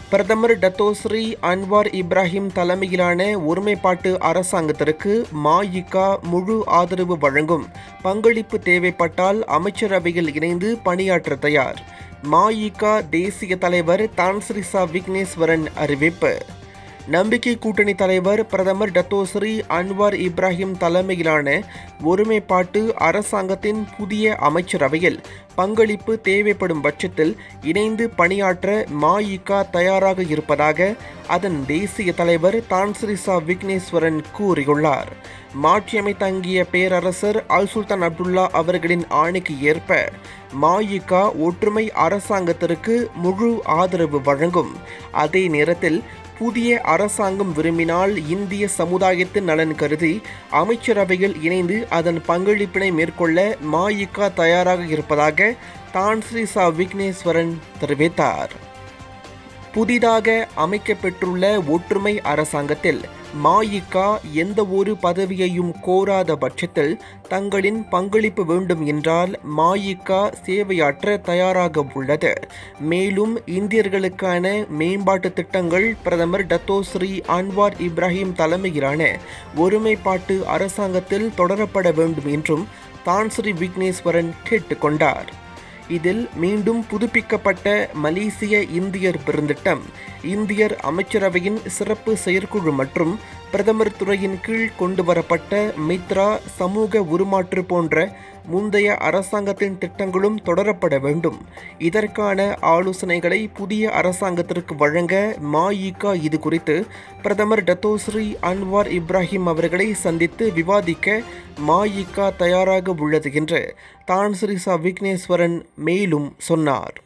பிரதமர் Datuk Seri Anwar Ibrahim தலைமையிலான ஒருமைப்பாட்டு அரசாங்கத்திற்கு மாயிகா முழு ஆதரவு வழங்கும் பங்களிப்பு தேவைப்பட்டால் அமைச்சரவையில் இணைந்து பணியாற்ற தயார் மாயிகா தேசிய தலைவர் தான்ஸ்ரிசா விக்னேஸ்வரன் அறிவிப்பு நம்பிக்கை கூட்டணி தலைவர் பிரதமர் டத்தோஸ்ரீ அன்வார் இப்ராஹிம் தலைமையிலான ஒருமைப்பாட்டு அரசாங்கத்தின் புதிய அமைச்சரவையில் பங்களிப்பு தேவைப்படும் பட்சத்தில் இணைந்து பணியாற்ற மாயிகா தயாராக இருப்பதாக அதன் தேசிய தலைவர் தான்ஸ்ரிசா விக்னேஸ்வரன் கூறியுள்ளார் மாற்றியமை தங்கிய பேரரசர் அல் சுல்தான் அப்துல்லா அவர்களின் ஆணைக்கு ஏற்ப மாயிகா ஒற்றுமை அரசாங்கத்திற்கு முழு ஆதரவு வழங்கும் அதே நேரத்தில் புதிய அரசாங்கம் விரும்பினால் இந்திய சமுதாயத்தின் நலன் கருதி அமைச்சரவையில் இணைந்து அதன் பங்களிப்பினை மேற்கொள்ள மாயிகா தயாராக இருப்பதாக தான்ஸ்ரீசா விக்னேஸ்வரன் தெரிவித்தார் புதிதாக அமைக்கப்பெற்றுள்ள ஒற்றுமை அரசாங்கத்தில் மாயிகா எந்த ஒரு பதவியையும் கோராத பட்சத்தில் தங்களின் பங்களிப்பு வேண்டும் என்றால் மாயிகா சேவையாற்ற தயாராக உள்ளது மேலும் இந்தியர்களுக்கான மேம்பாட்டு திட்டங்கள் பிரதமர் டத்தோஸ்ரீ அன்வார் இப்ராஹிம் தலைமையிலான ஒருமைப்பாட்டு அரசாங்கத்தில் தொடரப்பட வேண்டும் என்றும் தான்ஸ்ரீ விக்னேஸ்வரன் கேட்டுக்கொண்டார் இதில் மீண்டும் புதுப்பிக்கப்பட்ட மலேசிய இந்தியர் பெருந்திட்டம் இந்தியர் அமைச்சரவையின் சிறப்பு செயற்குழு மற்றும் பிரதமர் துறையின் கீழ் கொண்டுவரப்பட்ட மித்ரா சமூக உருமாற்று போன்ற முந்தைய அரசாங்கத்தின் திட்டங்களும் தொடரப்பட வேண்டும் இதற்கான ஆலோசனைகளை புதிய அரசாங்கத்திற்கு வழங்க மாயிகா இது குறித்து பிரதமர் டத்தோஸ்ரீ அன்வார் இப்ராஹிம் அவர்களை சந்தித்து விவாதிக்க மாயிகா தயாராக உள்ளது என்று தான்ஸ்ரீசா விக்னேஸ்வரன் மேலும் சொன்னார்